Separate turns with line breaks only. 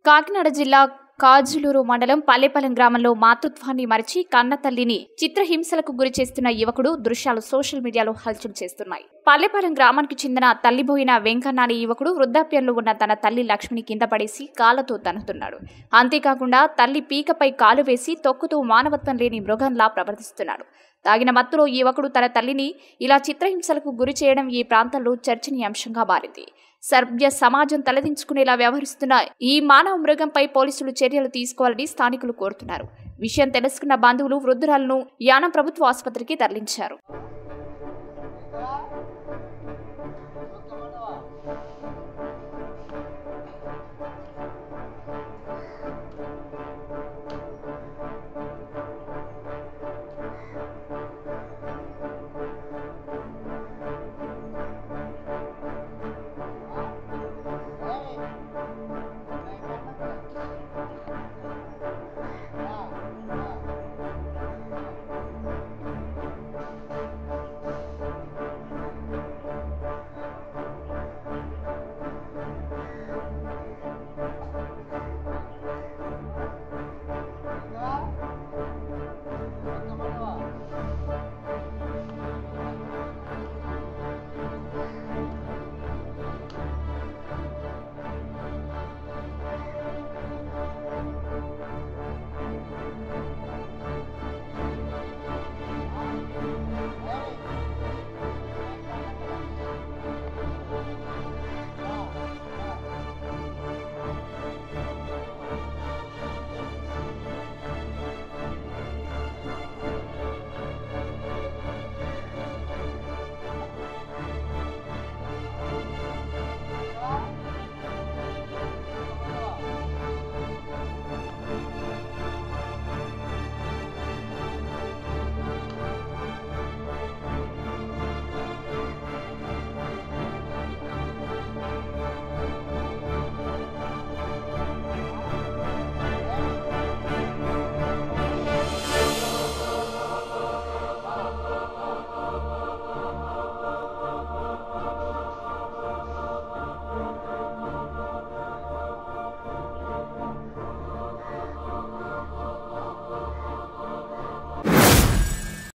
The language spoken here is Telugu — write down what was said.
కాకినాడ జిల్లా కాజులూరు మండలం పల్లెపాలెం గ్రామంలో మాతృత్వాన్ని మరిచి కన్న తల్లిని చిత్రహింసలకు గురి చేస్తున్న యువకుడు దృశ్యాలు సోషల్ మీడియాలో హల్చల్ చేస్తున్నాయి పల్లెపాలెం గ్రామానికి చెందిన తల్లిబోయిన వెంకన్న అనే యువకుడు వృద్ధాప్యంలో ఉన్న తన తల్లి లక్ష్మిని కింద పడేసి కాళ్లతో తన్నుతున్నాడు అంతేకాకుండా తల్లి పీకపై కాలు వేసి తొక్కుతూ మానవత్వం లేని మృగంలా ప్రవర్తిస్తున్నాడు తాగిన మత్తులో ఈ యువకుడు తన తల్లిని ఇలా చిత్రహింసలకు గురి చేయడం ఈ ప్రాంతంలో చర్చనీయాంశంగా మారింది సభ్య సమాజం తలదించుకునేలా వ్యవహరిస్తున్న ఈ మానవ మృగంపై పోలీసులు చర్యలు తీసుకోవాలని స్థానికులు కోరుతున్నారు విషయం తెలుసుకున్న బంధువులు వృద్ధురాలను యానం ప్రభుత్వ ఆసుపత్రికి తరలించారు